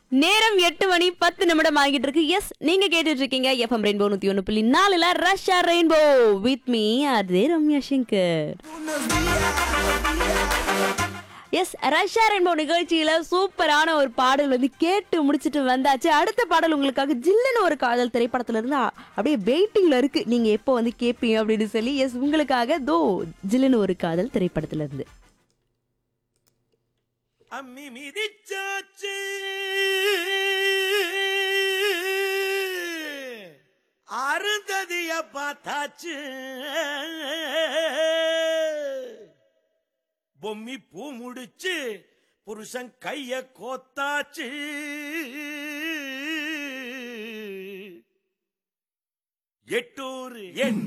நேரம் எட்டு மணி பத்து நிமிடம் ஆகிட்டு இருக்கு எஸ் நீங்க கேட்டுட்டு இருக்கீங்க எஃப்எம் ரெயின்போ நூத்தி ஒண்ணு புள்ளி நாலுல ரஷ்யா ரெயின்போ வித் மீ அதே ரம்யா சங்கர் எஸ் ரஷ்யா ரெயின்போ நிகழ்ச்சியில சூப்பரான ஒரு பாடல் வந்து கேட்டு முடிச்சிட்டு வந்தாச்சு அடுத்த பாடல் உங்களுக்காக ஜில்லுன்னு ஒரு காதல் திரைப்படத்துல இருந்து அ- அப்படியே வெயிட்டிங்ல இருக்கு நீங்க எப்போ வந்து கேட்பீங்க அப்படின்னு சொல்லி எஸ் உங்களுக்காக தோ ஜில்லுன்னு ஒரு காதல் திரைப்படத்துல இருந்து அம்மி மிதிச்சாச்சு அருந்ததிய பார்த்தாச்சு பொம்மி பூ முடிச்சு புருஷன் கைய கோத்தாச்சு எட்டூர் என்